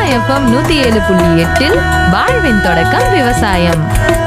FM நூத்தி ஏழு புள்ளி எட்டில் வாழ்வின் தொடக்கம் விவசாயம்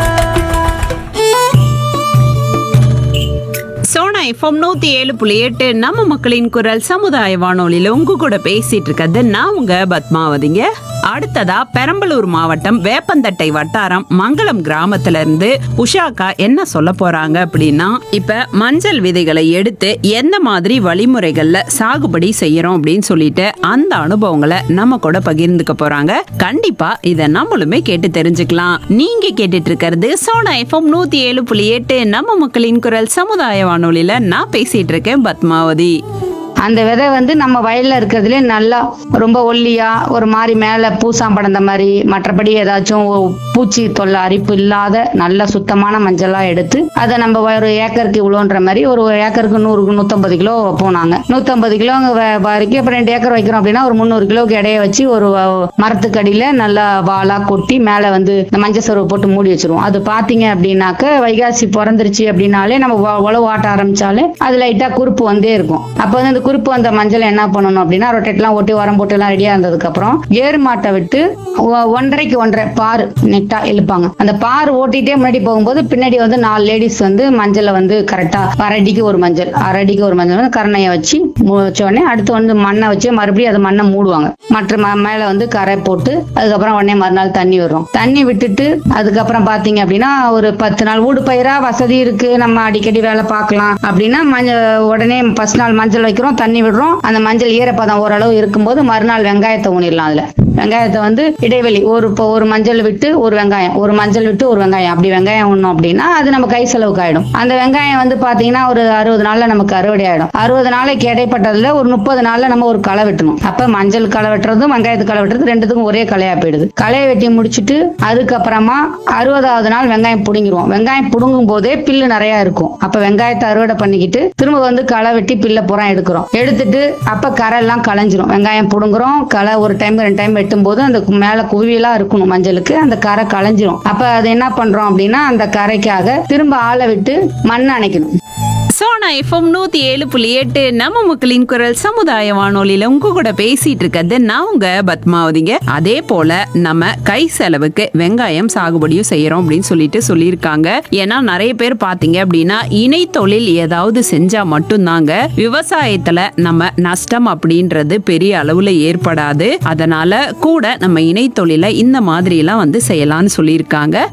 சோனா எஃப்எம் நூத்தி ஏழு புள்ளி எட்டு நம்ம மக்களின் குரல் சமுதாய வானொலியில உங்க கூட பேசிட்டு இருக்கிறது நான் உங்க பத்மாவதிங்க அடுத்ததா பெரம்பலூர் மாவட்டம் வேப்பந்தட்டை வட்டாரம் மங்களம் கிராமத்துல இருந்து உஷாக்கா என்ன சொல்ல போறாங்க அப்படின்னா இப்ப மஞ்சள் விதைகளை எடுத்து எந்த மாதிரி வழிமுறைகள்ல சாகுபடி செய்யறோம் அப்படின்னு சொல்லிட்டு அந்த அனுபவங்களை நம்ம கூட பகிர்ந்துக்க போறாங்க கண்டிப்பா இத நம்மளுமே கேட்டு தெரிஞ்சுக்கலாம் நீங்க கேட்டுட்டு இருக்கிறது சோனா எஃப்எம் நூத்தி ஏழு புள்ளி எட்டு நம்ம மக்களின் குரல் சமுதாய வானொலியில நான் பேசிட்டு இருக்கேன் பத்மாவதி அந்த விதை வந்து நம்ம வயல்ல இருக்கிறதுலே நல்லா ரொம்ப ஒல்லியா ஒரு மாதிரி மேல பூசாம் படந்த மாதிரி மற்றபடி ஏதாச்சும் ஒ- பூச்சி தொல்லை அரிப்பு இல்லாத நல்ல சுத்தமான மஞ்சளா எடுத்து அதை நம்ம ஒரு ஏக்கருக்கு இவ்வளோன்ற மாதிரி ஒரு ஏக்கருக்கு நூறு நூத்தம்பது கிலோ போனாங்க நூத்தம்பது கிலோ வரைக்கும் இப்போ ரெண்டு ஏக்கர் வைக்கிறோம் அப்படின்னா ஒரு முந்நூறு கிலோக்கு இடைய வச்சு ஒரு வ- மரத்துக்கடியில நல்லா வாலா கொட்டி மேல வந்து இந்த மஞ்சள் சருவை போட்டு மூடி வச்சிருவோம் அது பாத்தீங்க அப்படின்னாக்க வைகாசி பிறந்துருச்சு அப்படின்னாலே நம்ம உ- உழவு ஆட்ட ஆரம்பிச்சாலே அது லைட்டா குறுப்பு வந்தே இருக்கும் அப்போ வந்து அந்த குறுப்பு வந்த மஞ்சள் என்ன பண்ணணும் அப்படின்னா ரொட்டேட்லாம் ஓட்டி உரம் போட்டு எல்லாம் ரெடியா இருந்ததுக்கு அப்புறம் ஏறு மாட்டை விட்டு ஒ- ஒன்றரைக்கு ஒன்றரை பாரு நெட்டா இழுப்பாங்க அந்த பார் ஓட்டிட்டே முன்னாடி போகும்போது பின்னாடி வந்து நாலு லேடிஸ் வந்து மஞ்சளை வந்து கரெக்டா அரடிக்கு ஒரு மஞ்சள் அரடிக்கு ஒரு மஞ்சள் வந்து கரணையை வச்சு மு- வச்ச உடனே அடுத்து வந்து மண்ணை வச்சு மறுபடியும் அதை மண்ணை மூடுவாங்க மற்ற ம- மேல வந்து கரை போட்டு அதுக்கப்புறம் உடனே மறுநாள் தண்ணி வரும் தண்ணி விட்டுட்டு அதுக்கப்புறம் பாத்தீங்க அப்படின்னா ஒரு பத்து நாள் ஊடு பயிரா வசதி இருக்கு நம்ம அடிக்கடி வேலை பார்க்கலாம் அப்படின்னா மஞ்சள் உடனே ஃபர்ஸ்ட் நாள் மஞ்சள் வைக்கிறோம் தண்ணி விடுறோம் அந்த மஞ்சள் ஈரப்பதம் ஓரளவு இருக்கும்போது மறுநாள் வெங்காயத்தை ஊனிடலாம் அதுல வெங்காயத்தை வந்து இடைவெளி ஒரு இப்போ ஒரு மஞ்சள் விட்டு ஒரு வெங்காயம் ஒரு மஞ்சள் விட்டு ஒரு வெங்காயம் அப்படி வெங்காயம் உண்ணோம் அப்படின்னா அது நம்ம கை செலவுக்கு ஆயிடும் அந்த வெங்காயம் வந்து பாத்தீங்கன்னா ஒரு அறுபது நாள்ல நமக்கு அறுவடை ஆயிடும் அறுபது நாளைக்கு இடைப்பட்டதுல ஒரு முப்பது நாள்ல நம்ம ஒரு களை வெட்டணும் அப்ப மஞ்சள் களை வெட்டுறதும் வெங்காயத்து களை வெட்டுறது ரெண்டுத்துக்கும் ஒரே களையா போயிடுது களையை வெட்டி முடிச்சிட்டு அதுக்கப்புறமா அறுபதாவது நாள் வெங்காயம் புடுங்கிடுவோம் வெங்காயம் புடுங்கும் போதே பில்லு நிறைய இருக்கும் அப்ப வெங்காயத்தை அறுவடை பண்ணிக்கிட்டு திரும்ப வந்து களை வெட்டி பில்ல புறம் எடுக்கிறோம் எடுத்துட்டு அப்ப கரை எல்லாம் களைஞ்சிரும் வெங்காயம் புடுங்குறோம் களை ஒரு டைம் ரெண்டு டைம் வெட்டும் போது அந்த கு- மேல குவியலா இருக்கணும் மஞ்சளுக்கு அந்த கரை களைஞ்சிரும் அப்ப அது என்ன பண்றோம் அப்படின்னா அந்த கரைக்காக திரும்ப ஆளை விட்டு மண் அணைக்கணும் சோனா எஃப்எம் நூத்தி ஏழு புள்ளி எட்டு நம்ம மக்களின் குரல் சமுதாய வானொலியில உங்க கூட பேசிட்டு இருக்கிறது நான் உங்க பத்மாவதிங்க அதே போல நம்ம கை செலவுக்கு வெங்காயம் சாகுபடியும் செய்யறோம் அப்படின்னு சொல்லிட்டு சொல்லியிருக்காங்க ஏன்னா நிறைய பேர் பாத்தீங்க அப்படின்னா இணை தொழில் ஏதாவது செஞ்சா மட்டும்தாங்க விவசாயத்துல நம்ம நஷ்டம் அப்படின்றது பெரிய அளவுல ஏற்படாது அதனால கூட நம்ம இணை தொழிலை இந்த மாதிரி எல்லாம் வந்து செய்யலாம்னு சொல்லியிருக்காங்க